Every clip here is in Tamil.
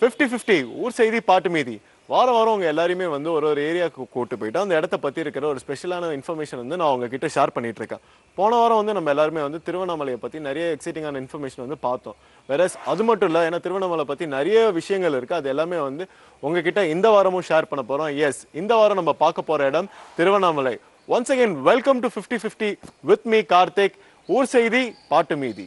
ஃபிஃப்டி ஃபிஃப்டி ஊர் செய்தி பாட்டு மீதி வாரம் வாரம் உங்க எல்லாரையுமே வந்து ஒரு ஒரு ஏரியாவுக்கு கூட்டு போயிட்டு அந்த இடத்த பத்தி இருக்கிற ஒரு ஸ்பெஷலான இன்ஃபர்மேஷன் வந்து நான் உங்ககிட்ட ஷேர் பண்ணிட்டு இருக்கேன் போன வாரம் வந்து நம்ம எல்லாருமே வந்து திருவண்ணாமலையை பத்தி நிறைய எக்ஸைட்டிங்கான இன்ஃபர்மேஷன் வந்து பார்த்தோம் வேற அது மட்டும் இல்ல ஏன்னா திருவண்ணாமலை பத்தி நிறைய விஷயங்கள் இருக்கு அது எல்லாமே வந்து உங்ககிட்ட இந்த வாரமும் ஷேர் பண்ண போறோம் எஸ் இந்த வாரம் நம்ம பார்க்க போற இடம் Tiruvannamalai once again welcome to fifty fifty with me Karthik ஊர் செய்தி பாட்டு மீதி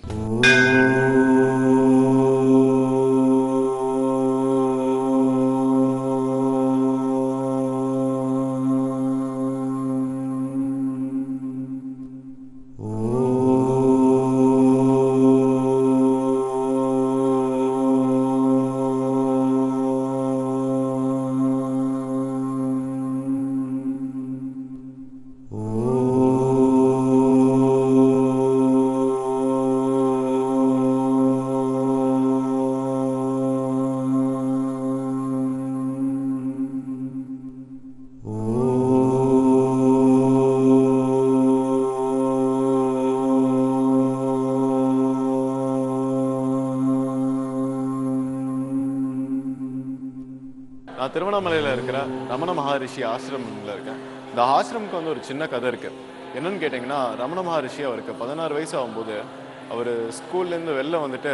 நான் திருவண்ணாமலையில் இருக்கிற ரமண மகரிஷி ஆசிரமில் இருக்கேன் இந்த ஆசிரமுக்கு வந்து ஒரு சின்ன கதை இருக்கு என்னன்னு கேட்டிங்கன்னா ரமண மகரிஷி அவருக்கு பதினாறு வயசு ஆகும்போது அவர் ஸ்கூல்லேருந்து வெளில வந்துட்டு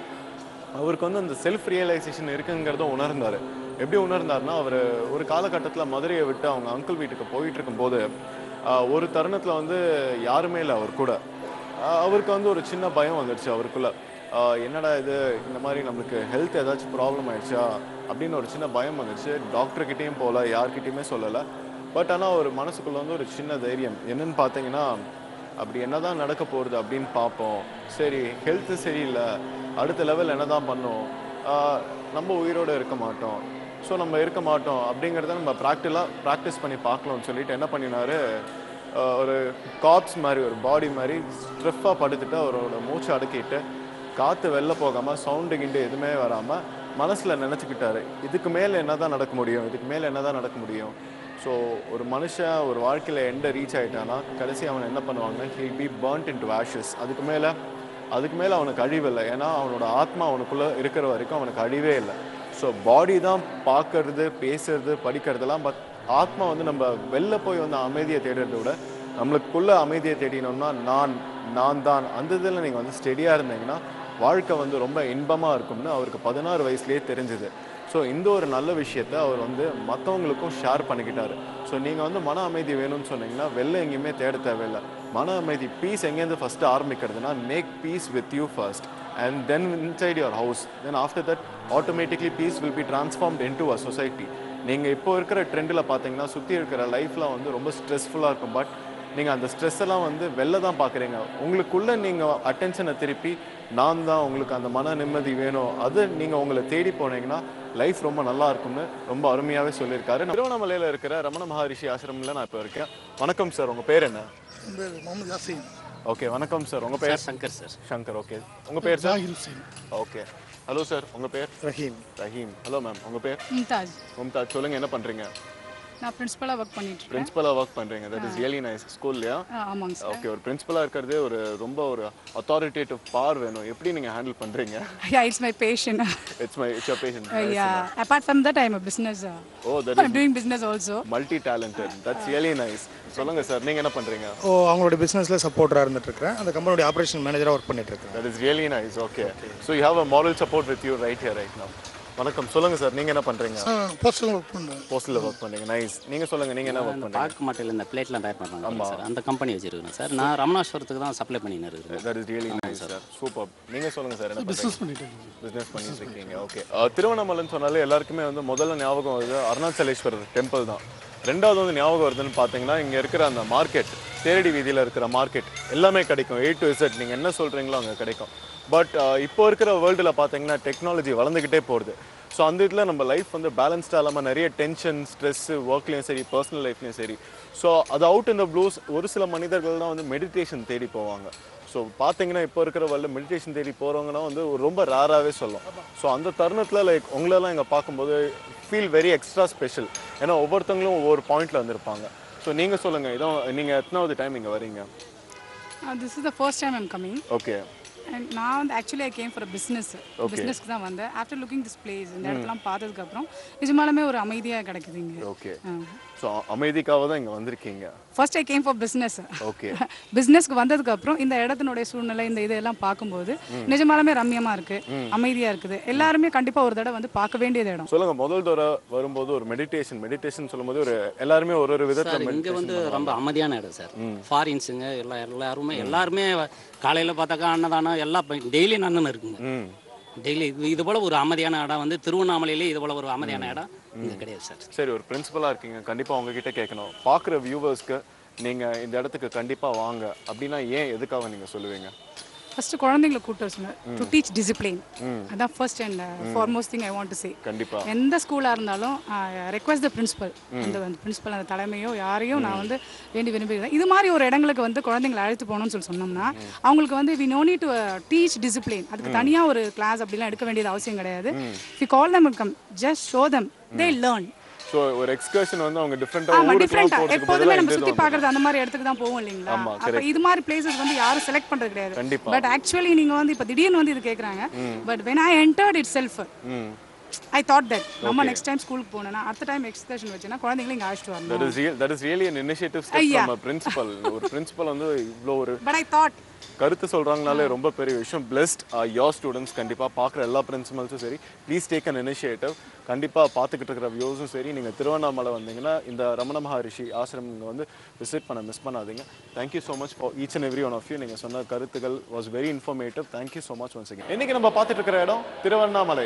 அவருக்கு வந்து அந்த செல்ஃப் ரியலைசேஷன் இருக்குங்கிறத உணர்ந்தார் எப்படி உணர்ந்தாருன்னா அவர் ஒரு காலகட்டத்தில் மதுரையை விட்டு அவங்க அங்கிள் வீட்டுக்கு போயிட்டு இருக்கும்போது ஆஹ், ஒரு தருணத்தில் வந்து யாருமே இல்லை அவர் கூட ஆஹ், அவருக்கு வந்து ஒரு சின்ன பயம் வந்துடுச்சு அவருக்குள்ள ஆஹ், என்னடா இது இந்த மாதிரி நம்மளுக்கு ஹெல்த் ஏதாச்சும் ப்ராப்ளம் ஆயிடுச்சா அப்படின்னு ஒரு சின்ன பயம் வந்துடுச்சு டாக்டர்கிட்டயும் போகல யார்கிட்டயுமே சொல்லலை பட் ஆனால் ஒரு மனசுக்குள்ள வந்து ஒரு சின்ன தைரியம் என்னன்னு பார்த்தீங்கன்னா அப்படி என்னதான் நடக்க போகிறது அப்படின்னு பார்ப்போம் சரி ஹெல்த்து சரியில்லை அடுத்த லெவல் என்னதான் பண்ணோம் ஆஹ் நம்ம உயிரோடு இருக்க மாட்டோம் ஸோ நம்ம இருக்க மாட்டோம் அப்படிங்கிறத நம்ம ப்ராக்டிலாக ப்ராக்டிஸ் பண்ணி பார்க்கலாம்னு சொல்லிட்டு என்ன பண்ணினாரு ஆஹ் ஒரு காப்ஸ் மாதிரி ஒரு பாடி மாதிரி ஸ்ட்ரெஃபாக படுத்துட்டு அவரோட மூச்சை அடக்கிட்டு காற்று வெளில போகாமல் சவுண்டு கிண்டு எதுவுமே வராமல் மனசில் நினச்சிக்கிட்டாரு இதுக்கு மேலே என்னதான் நடக்க முடியும் இதுக்கு மேலே என்னதான் நடக்க முடியும் ஸோ ஒரு மனுஷன் ஒரு வாழ்க்கையில் எண்டை ரீச் ஆயிட்டானா கடைசி அவன் என்ன பண்ணுவாங்க will be burnt into ashes அதுக்கு மேலே அதுக்கு மேலே அவனுக்கு அழிவில்லை ஏன்னா அவனோட ஆத்மா அவனுக்குள்ளே இருக்கிற வரைக்கும் அவனுக்கு அழிவே இல்லை ஸோ பாடி தான் பார்க்கறது பேசுறது படிக்கிறதெல்லாம் பட் ஆத்மா வந்து நம்ம வெளில போய் வந்து அமைதியை தேடுறதை விட நம்மளுக்குள்ள அமைதியை தேடினோம்னா நான் நான் தான் அந்த இதில் நீங்கள் வந்து ஸ்டெடியாக இருந்தீங்கன்னா வாழ்க்கை வந்து ரொம்ப இன்பமாக இருக்கும்னு அவருக்கு பதினாறு வயசுலேயே தெரிஞ்சுது ஸோ இந்த ஒரு நல்ல விஷயத்த அவர் வந்து மற்றவங்களுக்கும் ஷேர் பண்ணிக்கிட்டாரு ஸோ நீங்கள் வந்து மன அமைதி வேணும்னு சொன்னீங்கன்னா வெளில எங்கேயுமே தேட தேவையில்லை மன அமைதி பீஸ் எங்கேருந்து ஃபஸ்ட்டு ஆரம்பிக்கிறதுனா make peace with you first and then inside your house then after that automatically peace will be transformed into a society நீங்கள் இப்போ இருக்கிற ட்ரெண்டில் பார்த்தீங்கன்னா சுற்றி இருக்கிற லைஃப்லாம் வந்து ரொம்ப ஸ்ட்ரெஸ்ஃபுல்லாக இருக்கும் பட் நீங்கள் அந்த ஸ்ட்ரெஸ் எல்லாம் வந்து வெளில தான் பார்க்குறீங்க உங்களுக்குள்ள நீங்கள் அட்டென்ஷனை திருப்பி நான் தான் உங்களுக்கு அந்த மன நிம்மதி வேணும் அது நீங்கள் உங்களை தேடி போனீங்கன்னா லைஃப் ரொம்ப நல்லா இருக்கும்னு ரொம்ப அருமையாகவே சொல்லியிருக்காரு திருவண்ணாமலையில் இருக்கிற ரமண மகரிஷி ஆசிரமில் நான் இப்போ இருக்கேன் வணக்கம் சார் உங்கள் பேர் என்ன என் பேர் முகமது யாசின் ஓகே வணக்கம் சார் உங்கள் பேர் சங்கர் சார் சங்கர் ஓகே உங்கள் பேர் sir Jagil Singh okay hello sir உங்கள் பேர் ரஹீம் ரஹீம் ஹலோ மேம் உங்கள் பேர் மும்தாஜ் மும்தாஜ் சொல்லுங்கள் என்ன பண்ணுறீங்க நான் பிரின்ஸ்பலாக ஒர்க் பண்ணிட்டு இருக்கேன் பிரின்சிபலாக ஒர்க் பண்ணுறீங்க தட் இஸ் ரியலி நைஸ் ஸ்கூல்லையா ஆ, ஆமாங்க சார் ஓகே ஒரு பிரின்சிபலாக இருக்கிறதே ஒரு ரொம்ப ஒரு அத்தாரிட்டேட்டிவ் பார் வேணும் எப்படி நீங்கள் ஹேண்டில் பண்ணுறீங்க yeah it's my passion it's my it's your passion yeah apart from that I'm business oh that I'm doing business also multi talented that's really nice சொல்லுங்கள் சார் நீங்கள் என்ன பண்ணுறீங்க ஓ அவங்களோட பிஸ்னஸில் சப்போர்ட்டராக இருந்துட்டு இருக்கிறேன் அந்த கம்பெனியோட ஆப்ரேஷன் மேனேஜராக ஒர்க் பண்ணிட்டு இருக்கேன் that is really nice okay so you have a moral support with you right here right now வணக்கம் சொல்லுங்கள் சார் நீங்கள் என்ன பண்ணுறீங்க போஸ்டல் ஒர்க் பண்ணுறேன் போஸ்டில் ஒர்க் பண்ணுறீங்க நைஸ் நீங்கள் சொல்லுங்கள் நீங்கள் என்ன ஒர்க் அந்த பண்ணுறீங்க பாக்கு மாட்டையில் இந்த பிளேட்லாம் தயார் பண்ணுறாங்க சார் அந்த கம்பெனி வச்சிருக்கேன் சார் நான் ரமணாஸ்வரத்துக்கு தான் சப்ளை பண்ணின்னு இருக்கிறேன் that is really nice sir super நீங்கள் சொல்லுங்கள் சார் என்ன பிஸ்னஸ் பண்ணிட்டு இருக்கேன் பிஸ்னஸ் பண்ணிட்டு இருக்கீங்க ஓகே திருவண்ணாமலைன்னு சொன்னாலே எல்லாருக்குமே வந்து முதல்ல ஞாபகம் வருது அருணாச்சலேஸ்வரர் டெம்பிள் தான் ரெண்டாவது வந்து ஞாபகம் வருதுன்னு பார்த்தீங்கன்னா இங்கே இருக்கிற அந்த மார்க்கெட் தேரடி வீதியில் இருக்கிற மார்க்கெட் எல்லாமே கிடைக்கும் ஏ டு இசட் நீங்கள் என்ன சொல்கிறீங்களோ அங்கே கிடைக்கும் பட் இப்போ இருக்கிற வேர்ல்டில் பார்த்தீங்கன்னா டெக்னாலஜி வளர்ந்துக்கிட்டே போகுது ஸோ அந்த இதில் நம்ம லைஃப் வந்து பேலன்ஸ்டாக இல்லாமல் நிறைய டென்ஷன் ஸ்ட்ரெஸ்ஸு ஒர்க்லேயும் சரி பர்சனல் லைஃப்லையும் சரி ஸோ அது அவுட் இன் த ப்ளூஸ் ஒரு சில மனிதர்கள் தான் வந்து மெடிடேஷன் தேடி போவாங்க ஸோ பார்த்தீங்கன்னா இப்போ இருக்கிற வரல மெடிடேஷன் தேடி போகிறவங்கன்னா வந்து ஒரு ரொம்ப ரேராகவே சொல்லும் ஸோ அந்த தருணத்தில் லைக் உங்களெல்லாம் இங்கே பார்க்கும்போது ஃபீல் வெரி எக்ஸ்ட்ரா ஸ்பெஷல் ஏன்னா ஒவ்வொருத்தவங்களும் ஒவ்வொரு பாயிண்ட்ல வந்திருப்பாங்க ஸோ நீங்கள் சொல்லுங்கள் இதான் நீங்கள் எத்தனாவது டைம் இங்கே வரீங்க this is the first time I'm coming okay And நான் வந்து actually I came for business பிஸ்னஸ்க்கு தான் வந்தேன் ஆஃப்டர் லுக்கிங் திஸ் பிளேஸ் இந்த இடத்தெல்லாம் பார்த்ததுக்கப்புறம் நிஜமாலுமே ஒரு அமைதியாக கிடைக்குது இங்கே ஓகே ஸோ அமைதிக்காக தான் இங்கே வந்திருக்கீங்க first I came for business okay பிஸ்னஸ்க்கு வந்ததுக்கப்புறம் இந்த இடத்தினுடைய சூழ்நிலை இந்த இதெல்லாம் பார்க்கும்போது நிஜமாலுமே ரம்யமாக இருக்குது அமைதியாக இருக்குது எல்லாருமே கண்டிப்பாக ஒரு தடவை வந்து பார்க்க வேண்டியது இடம் சொல்லுங்க முதல் தடவை வரும்போது ஒரு மெடிடேஷன் மெடிடேஷன் சொல்லும்போது ஒரு எல்லாருமே ஒரு ஒரு விதத்துல சார் இங்கே வந்து ரொம்ப அமைதியான இடம் சார் ஃபாரின்ஸுங்க எல்லா எல்லாருமே எல்லாருமே காலையில் பார்த்தாக்கா அன்னதானம் எல்லாம் டெய்லி நன்னு இருக்குங்க ம் டெய்லி இது இது போல் ஒரு அமைதியான இடம் வந்து திருவண்ணாமலையிலே இது போல் ஒரு அமைதியான இடம் இங்கே கிடையாது சார் சரி ஒரு பிரின்சிபலாக இருக்கீங்க கண்டிப்பாக உங்ககிட்ட கேட்கணும் பார்க்குற வியூவர்ஸ்க்கு நீங்கள் இந்த இடத்துக்கு கண்டிப்பாக வாங்க அப்படின்னா ஏன் எதுக்காக நீங்கள் சொல்லுவீங்க ஃபர்ஸ்ட் குழந்தைங்களை கூட்டு வச்சுங்க டு டீச் டிசிப்ளின் அதான் first and foremost thing I want to say கண்டிப்பாக எந்த ஸ்கூலாக இருந்தாலும் ரெக்வஸ்ட் த பிரின்சிபல் அந்த பிரின்சிபல் அந்த தலைமையோ யாரையும் நான் வந்து வேண்டி விரும்புகிறேன் இது மாதிரி ஒரு இடங்களுக்கு வந்து குழந்தைங்களை அழைத்து போகணும்னு சொல்லி சொன்னோம்னா அவங்களுக்கு வந்து we know need to teach discipline அதுக்கு தனியாக ஒரு கிளாஸ் அப்படிலாம் எடுக்க வேண்டியது அவசியம் கிடையாது we call them come just show them they learn so ஒரு எக்ஸ்கர்ஷன் வந்து அவங்க டிஃப்ரெண்ட்டாக ஆமா ஊருக்குலாம் டிஃப்ரெண்டா போகிறதுக்கு எப்போதுமே பதிலாக நம்ம இந்த சுத்தி இது பார்க்கறது அந்த மாதிரி இடத்துக்கு தான் போவோம் இல்லைங்களா ஆமா, அப்ப இது மாதிரி பிளேசஸ் வந்து யாரும் செலக்ட் பண்றது கிடையாது கண்டிப்பா. பட் ஆக்சுவலி நீங்க வந்து இப்ப திடீர்னு வந்து இது கேக்குறாங்க but when I entered it self hmm I thought that நம்ம நெக்ஸ்ட் டைம் ஸ்கூலுக்கு போனோம்னா அடுத்த டைம் எக்ஸ்கர்ஷன் வச்சுன்னா குழந்தைங்களை இங்க அழைச்சிட்டு வரணும் that is real that is really an initiative step ஐயா. from a principal ஒரு பிரின்சிபல் வந்து இவ்வளோ ஒரு பட் ஐ தாட் கருத்து சொல்றாங்கனாலே ரொம்ப பெரிய விஷயம் பிளெஸ்ட் யோர் ஸ்டூடெண்ட்ஸ் கண்டிப்பா பார்க்குற எல்லா பிரின்சிபல்ஸும் சரி ப்ளீஸ் டேக் அன் இனிஷியேட்டிவ் கண்டிப்பா பார்த்துக்கிட்டு இருக்கிற வியூஸும் சரி நீங்க திருவண்ணாமலை வந்தீங்கன்னா இந்த ரமண மகரிஷி ஆசிரம் நீங்க வந்து விசிட் பண்ண மிஸ் பண்ணாதீங்க thank you so much for each and every one of you நீங்க சொன்ன கருத்துக்கள் was very informative thank you so much once again இன்னைக்கு நம்ம பார்த்துட்டு இருக்கிற இடம் திருவண்ணாமலை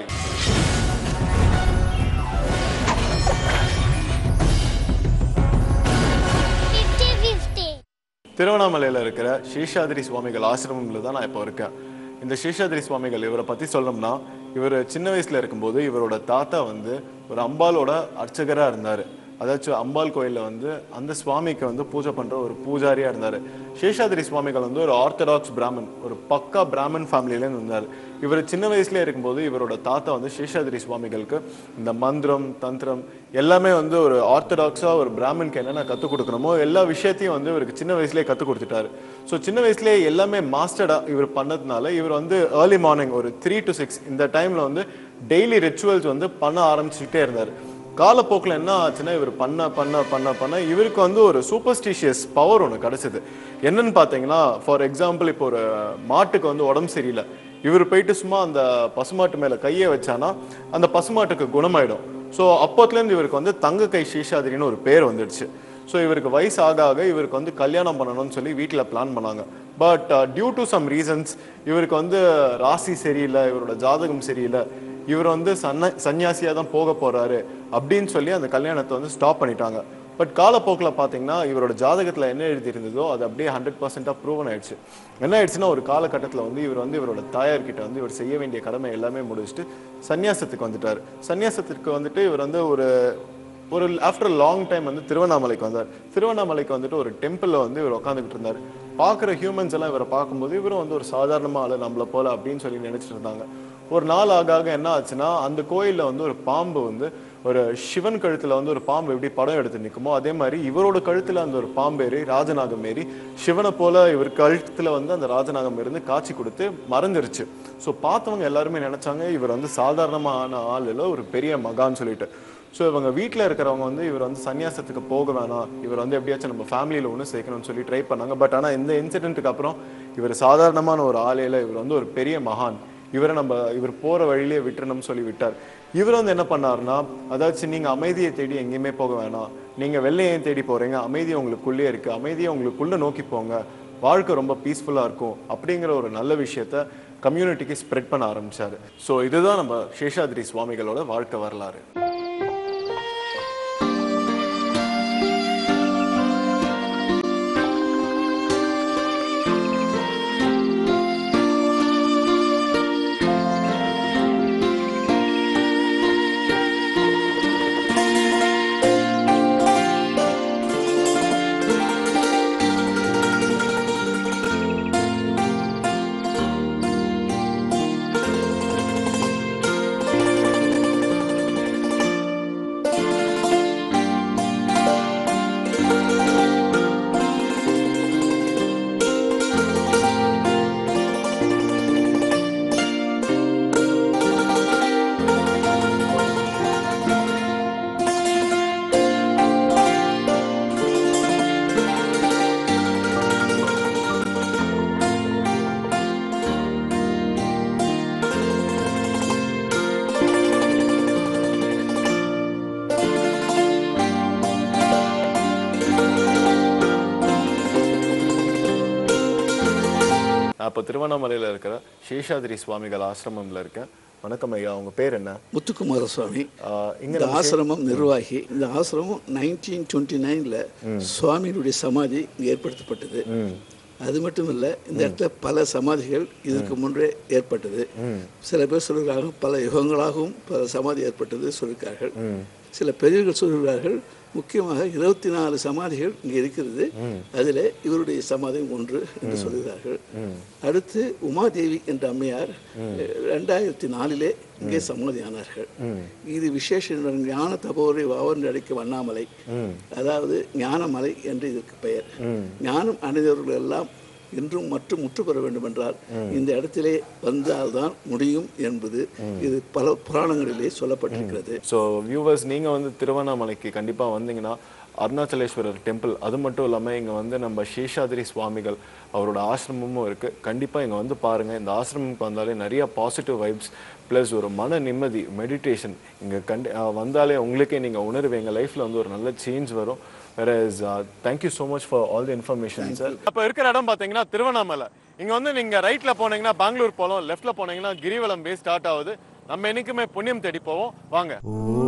Fifty fifty. திருவண்ணாமலையில் இருக்கிற சேஷாதிரி சுவாமிகள் ஆசிரமம்ல தான் நான் இப்போ இருக்கேன் இந்த சேஷாதிரி சுவாமிகள் இவரை பற்றி சொல்லணும்னா இவர் சின்ன வயசுல இருக்கும்போது இவரோட தாத்தா வந்து ஒரு அம்பாலோட அர்ச்சகராக இருந்தார் அதாச்சும் அம்பாள் கோயிலில் வந்து அந்த சுவாமிக்கு வந்து பூஜை பண்ணுற ஒரு பூஜாரியாக இருந்தார் சேஷாதிரி சுவாமிகள் வந்து ஒரு ஆர்த்தடாக்ஸ் பிராமன் ஒரு பக்கா பிராமன் ஃபேமிலியிலேருந்து இருந்தார் இவர் சின்ன வயசுல இருக்கும்போது இவரோட தாத்தா வந்து சேஷாதிரி சுவாமிகளுக்கு இந்த மந்திரம் தந்திரம் எல்லாமே வந்து ஒரு ஆர்த்தடாக்ஸாக ஒரு பிராமனுக்கு என்னென்ன கற்றுக் கொடுக்கணுமோ எல்லா விஷயத்தையும் வந்து இவருக்கு சின்ன வயசுலேயே கற்றுக் கொடுத்துட்டாரு ஸோ சின்ன வயசுலேயே எல்லாமே மாஸ்டர்டாக இவர் பண்ணதுனால இவர் வந்து ஏர்லி மார்னிங் ஒரு த்ரீ டு சிக்ஸ் இந்த டைமில் வந்து டெய்லி ரிச்சுவல்ஸ் வந்து பண்ண ஆரம்பிச்சுக்கிட்டே இருந்தார் காலப்போக்கில் என்ன ஆச்சுன்னா இவர் பண்ண பண்ண பண்ண பண்ண இவருக்கு வந்து ஒரு சூப்பர்ஸ்டிஷியஸ் பவர் ஒன்று கிடச்சிது என்னன்னு பார்த்தீங்கன்னா ஃபார் எக்ஸாம்பிள் இப்போ ஒரு மாட்டுக்கு வந்து உடம்பு சரியில்லை இவர் போயிட்டு சும்மா அந்த பசுமாட்டு மேலே கையை வச்சானா அந்த பசுமாட்டுக்கு குணமாயிடும் ஸோ அப்போத்துலேருந்து இவருக்கு வந்து தங்க கை சீஷாதிரின்னு ஒரு பேர் வந்துடுச்சு ஸோ இவருக்கு வயசு ஆக ஆக இவருக்கு வந்து கல்யாணம் பண்ணணும்னு சொல்லி வீட்டில் பிளான் பண்ணாங்க but due to some reasons இவருக்கு வந்து ராசி சரியில்லை இவரோட ஜாதகம் சரியில்லை இவர் வந்து சன்ன சன்னியாசியாக தான் போக போறாரு அப்படின்னு சொல்லி அந்த கல்யாணத்தை வந்து ஸ்டாப் பண்ணிட்டாங்க பட் காலப்போக்கில் பார்த்தீங்கன்னா இவரோட ஜாதகத்தில் என்ன எழுதி இருந்ததோ அது அப்படியே ஹண்ட்ரட் பர்சன்டாக ப்ரூவன் ஆயிடுச்சு என்ன ஆயிடுச்சுன்னா ஒரு காலகட்டத்தில் வந்து இவர் வந்து இவரோட தாயார்கிட்ட வந்து இவர் செய்ய வேண்டிய கடமை எல்லாமே முடிச்சுட்டு சன்னியாசத்துக்கு வந்துட்டார் சன்னியாசத்துக்கு வந்துட்டு இவர் வந்து ஒரு ஒரு ஆஃப்டர் லாங் டைம் வந்து திருவண்ணாமலைக்கு வந்தார் திருவண்ணாமலைக்கு வந்துட்டு ஒரு டெம்பிளில் வந்து இவர் உட்காந்துக்கிட்டு இருந்தார் பார்க்குற ஹியூமன்ஸ் எல்லாம் இவரை பார்க்கும்போது இவரும் வந்து ஒரு சாதாரண ஆளு நம்மளை போல அப்படின்னு சொல்லி நினைச்சிட்டு இருந்தாங்க ஒரு நாள் ஆக ஆக என்ன ஆச்சுன்னா அந்த கோயிலில் வந்து ஒரு பாம்பு வந்து ஒரு சிவன் கழுத்துல வந்து ஒரு பாம்பு எப்படி படம் எடுத்து நிற்குமோ அதே மாதிரி இவரோட கழுத்துல அந்த ஒரு பாம்பு ஏறி ராஜநாகம் ஏறி சிவனை போல இவர் கழுத்துல வந்து அந்த ராஜநாகம் இருந்து காட்சி கொடுத்து மறைஞ்சிருச்சு ஸோ பார்த்தவங்க எல்லாருமே நினைச்சாங்க இவர் வந்து சாதாரணமான ஆள் இல்லை ஒரு பெரிய மகான்னு சொல்லிட்டு ஸோ இவங்க வீட்டில் இருக்கிறவங்க வந்து இவர் வந்து சன்னியாசத்துக்கு போக வேணாம் இவர் வந்து எப்படியாச்சும் நம்ம ஃபேமிலியில் ஒன்று சேர்க்கணும்னு சொல்லி ட்ரை பண்ணாங்க பட் ஆனால் இந்த இன்சிடென்ட்டுக்கு அப்புறம் இவர் சாதாரணமான ஒரு ஆளையில இவர் வந்து ஒரு பெரிய மகான் இவரை நம்ம இவர் போற வழியிலே விட்டுறணும்னு சொல்லி விட்டார் இவர் வந்து என்ன பண்ணாருன்னா அதாச்சும் நீங்க அமைதியை தேடி எங்கேயுமே போக வேணாம் நீங்க வெள்ளையை தேடி போறீங்க அமைதி உங்களுக்குள்ளே இருக்கு அமைதியை உங்களுக்குள்ள நோக்கி போங்க வாழ்க்கை ரொம்ப பீஸ்ஃபுல்லா இருக்கும் அப்படிங்கிற ஒரு நல்ல விஷயத்த கம்யூனிட்டிக்கு ஸ்ப்ரெட் பண்ண ஆரம்பிச்சாரு ஸோ இதுதான் நம்ம சேஷாதிரி சுவாமிகளோட வாழ்க்கை வரலாறு நான் இப்போ திருவண்ணாமலையில் இருக்கிற சேஷாதிரி சுவாமிகள் ஆசிரமம்ல இருக்கேன் வணக்கம் ஐயா உங்க பேர் என்ன முத்துக்குமார சுவாமி ஆஹ் இங்க இந்த ஆசிரமம் நிர்வாகி இந்த ஆசிரமம் நைன்டீன் டுவெண்ட்டி நைனில் சுவாமியினுடைய சமாதி இங்கே ஏற்படுத்தப்பட்டது அது மட்டும் இல்லை இந்த இடத்துல பல சமாதிகள் இதற்கு முன்பே ஏற்பட்டது சில பேர் சொல்கிறார்கள் பல யுகங்களாகவும் பல சமாதி ஏற்பட்டது சொல்லியிருக்கார்கள் சில பெரியவர்கள் சொல்கிறார்கள் முக்கியமாக இருபத்தி நாலு சமாதிகள் இங்கே இருக்கிறது அதில் இவருடைய சமாதி ஒன்று என்று சொல்கிறார்கள் அடுத்து உமாதேவி என்ற அம்மையார் ரெண்டாயிரத்தி நாலிலே இங்கே சமாதியானார்கள் இது விசேஷ ஞான தபோரை வாவன் அடைக்கும் அண்ணாமலை அதாவது ஞானமலை என்று இதற்கு பெயர் ஞானம் அடைந்தவர்கள் எல்லாம் இன்றும் மற்றும் முற்று பெற வேண்டும் என்றால் இந்த இடத்திலே வந்தால்தான் முடியும் என்பது இது பல புராணங்களிலே சொல்லப்பட்டிருக்கிறது ஸோ வியூவர்ஸ் நீங்க வந்து திருவண்ணாமலைக்கு கண்டிப்பா வந்தீங்கன்னா அருணாச்சலேஸ்வரர் டெம்பிள் அது மட்டும் இல்லாமல் இங்கே வந்து நம்ம சேஷாதிரி சுவாமிகள் அவரோட ஆசிரமமும் இருக்கு கண்டிப்பா இங்க வந்து பாருங்க இந்த ஆசிரமத்துக்கு வந்தாலே நிறைய பாசிட்டிவ் வைப்ஸ் ப்ளஸ் ஒரு மன நிம்மதி மெடிடேஷன் இங்கே கண்டி அஹ் வந்தாலே உங்களுக்கே நீங்க உணர்வீங்க லைஃப்ல வந்து ஒரு நல்ல சேஞ்ச் வரும் வேற is thank you so much for all the information sir அப்போ இருக்கிற இடம் பார்த்தீங்கன்னா திருவண்ணாமலை இங்க வந்து நீங்க ரைட்ல போனீங்கன்னா பெங்களூர் போகலாம் லெஃப்ட்ல போனீங்கன்னா கிரிவலம் பே ஸ்டார்ட் ஆகுது நம்ம என்னைக்குமே புண்ணியம் தேடி போவோம் வாங்க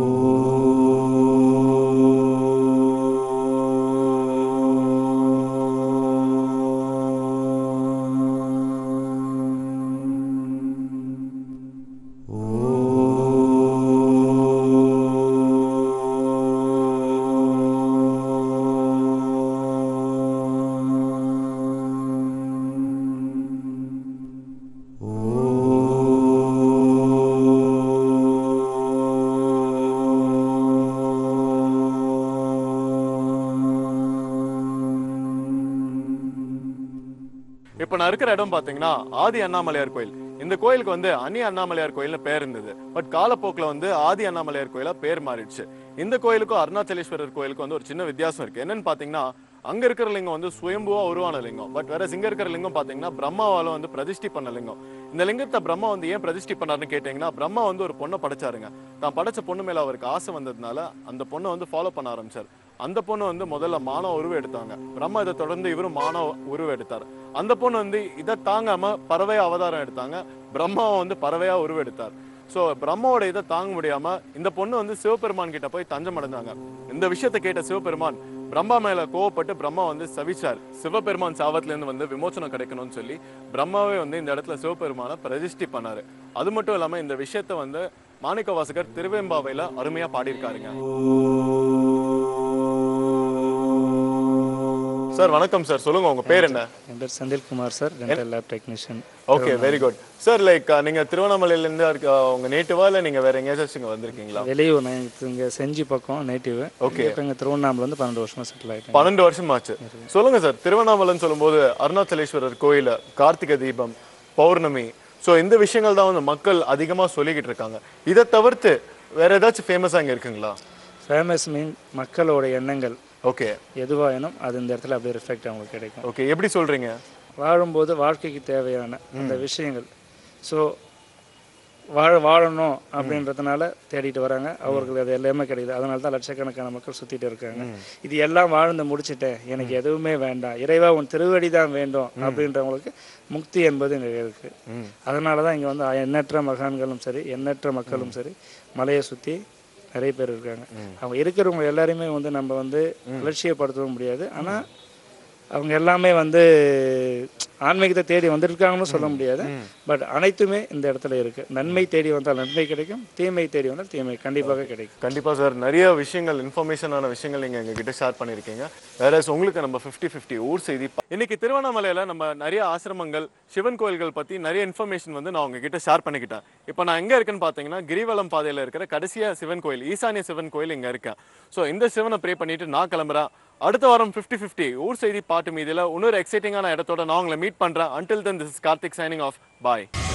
இப்போ நான் இருக்கிற இடம் பார்த்தீங்கன்னா ஆதி அண்ணாமலையார் கோயில் இந்த கோயிலுக்கு வந்து அன்னி அண்ணாமலையார் கோயில்னு பேர் இருந்தது பட் காலப்போக்கில் வந்து ஆதி அண்ணாமலையார் கோயிலா பேர் மாறிடுச்சு இந்த கோயிலுக்கும் அருணாச்சலேஸ்வரர் கோயிலுக்கும் வந்து ஒரு சின்ன வித்தியாசம் இருக்கு என்னன்னு பார்த்தீங்கன்னா அங்க இருக்கிற லிங்கம் வந்து சுயம்புவா உருவான லிங்கம் பட் வேற இங்க இருக்கிற லிங்கம் பாத்தீங்கன்னா பிரம்மாவால வந்து பிரதிஷ்டி பண்ண லிங்கம் இந்த லிங்கத்தை பிரம்மா வந்து ஏன் பிரதிஷ்டி பண்ணாருன்னு கேட்டீங்கன்னா பிரம்மா வந்து ஒரு பொண்ணை படைச்சாருங்க தான் படைச்ச பொண்ணு மேல அவருக்கு ஆசை வந்ததுனால அந்த பொண்ணை வந்து ஃபாலோ பண்ண ஆரம்பிச்சார் அந்த பொண்ணு வந்து முதல்ல மானவ உருவம் எடுத்தாங்க பிரம்மா இதை தொடர்ந்து இவரும் மானவ உருவம் எடுத்தார் அந்த பொண்ணு வந்து இதை தாங்காம பறவை அவதாரம் எடுத்தாங்க பிரம்மாவை வந்து பறவையா உருவம் எடுத்தார் ஸோ பிரம்மாவோட இதை தாங்க முடியாம இந்த பொண்ணு வந்து சிவபெருமான் கிட்ட போய் தஞ்சம் அடைஞ்சாங்க இந்த விஷயத்தை கேட்ட சிவபெருமான் பிரம்மா மேல கோவப்பட்டு பிரம்மா வந்து சவிச்சார் சிவபெருமான் சாபத்துல இருந்து வந்து விமோச்சனம் கிடைக்கணும்னு சொல்லி பிரம்மாவே வந்து இந்த இடத்துல சிவபெருமானை பிரதிஷ்டி பண்ணாரு அது மட்டும் இல்லாம இந்த விஷயத்த வந்து மாணிக்க வாசகர் திருவெம்பாவையில அருமையா பாடியிருக்காருங்க சார் வணக்கம் சார் சொல்லுங்க உங்க பேர் என்ன என் பேர் Senthilkumar sir dental lab technician okay very good sir like நீங்க திருவண்ணாமலையில இருந்து இருக்க உங்க நேட்டிவா இல்ல நீங்க வேற எங்கேயாச்சும் இங்க வந்திருக்கீங்களா வெளியூர் நான் இங்கே செஞ்சி பக்கம் நேட்டிவ் Okay. இப்போ இங்கே திருவண்ணாமலை வந்து பன்னெண்டு வருஷமா செட்டில் ஆகிட்டேன் பன்னெண்டு வருஷம் ஆச்சு சொல்லுங்க சார் திருவண்ணாமலைன்னு சொல்லும்போது அருணாச்சலேஸ்வரர் கோயில கார்த்திகை தீபம் பௌர்ணமி சோ இந்த விஷயங்கள் தான் வந்து மக்கள் அதிகமா சொல்லிக்கிட்டு இருக்காங்க இதை தவிர்த்து வேற ஏதாச்சும் ஃபேமஸா இங்க இருக்குங்களா ஃபேமஸ் மீன் மக்களோட எண்ணங்கள் ஓகே எதுவாயினும் அது இந்த இடத்துல அப்படியே ரிஃப்ளெக்ட் அவங்களுக்கு கிடைக்கும் ஓகே எப்படி சொல்றீங்க வாழும்போது வாழ்க்கைக்கு தேவையான அந்த விஷயங்கள் ஸோ வாழ வாழணும் அப்படின்றதுனால தேடிட்டு வராங்க அவர்களுக்கு அது எல்லாமே கிடைக்குது அதனால தான் லட்சக்கணக்கான மக்கள் சுத்திட்டு இருக்காங்க இது எல்லாம் வாழ்ந்து முடிச்சிட்டேன் எனக்கு எதுவுமே வேண்டாம் இறைவா உன் திருவடி தான் வேண்டும் அப்படின்றவங்களுக்கு முக்தி என்பது இங்கே இருக்கு அதனால தான் இங்கே வந்து எண்ணற்ற மகான்களும் சரி எண்ணற்ற மக்களும் சரி மலையை சுற்றி நிறைய பேர் இருக்காங்க அவங்க இருக்கிறவங்க எல்லாரையுமே வந்து நம்ம வந்து அலட்சியப்படுத்தவும் முடியாது ஆனால் அவங்க எல்லாமே வந்து ஆன்மீகத்தை தேடி வந்திருக்காங்கன்னு சொல்ல முடியாது பட் அனைத்துமே இந்த இடத்துல இருக்கு நன்மை தேடி வந்தால் நன்மை கிடைக்கும் தீமை தேடி வந்தால் தீமை கண்டிப்பாக கிடைக்கும் கண்டிப்பா சார் நிறைய விஷயங்கள் இன்ஃபர்மேஷனான விஷயங்கள் நீங்க எங்க கிட்ட ஷேர் பண்ணிருக்கீங்க வேற உங்களுக்கு நம்ம 50 50 ஊர் செய்தி இன்னைக்கு திருவண்ணாமலையில நம்ம நிறைய ஆசிரமங்கள் சிவன் கோயில்கள் பத்தி நிறைய இன்ஃபர்மேஷன் வந்து நான் உங்ககிட்ட ஷேர் பண்ணிக்கிட்டேன் இப்போ நான் எங்க இருக்கேன்னு பாத்தீங்கன்னா கிரிவலம் பாதையில இருக்கிற கடைசியா சிவன் கோயில் ஈசானிய சிவன் கோயில் இங்க இருக்கேன் ஸோ இந்த சிவனை ப்ரே பண்ணிட்டு நான் கிளம்புறேன் அடுத்த வாரம் 50 50 ஊர் செய்தி பாட்டு மீதில இன்னொரு எக்ஸைட்டிங்கான இடத்தோட நான் உங்களை மீட் பண்றேன் until then this is Karthik signing off bye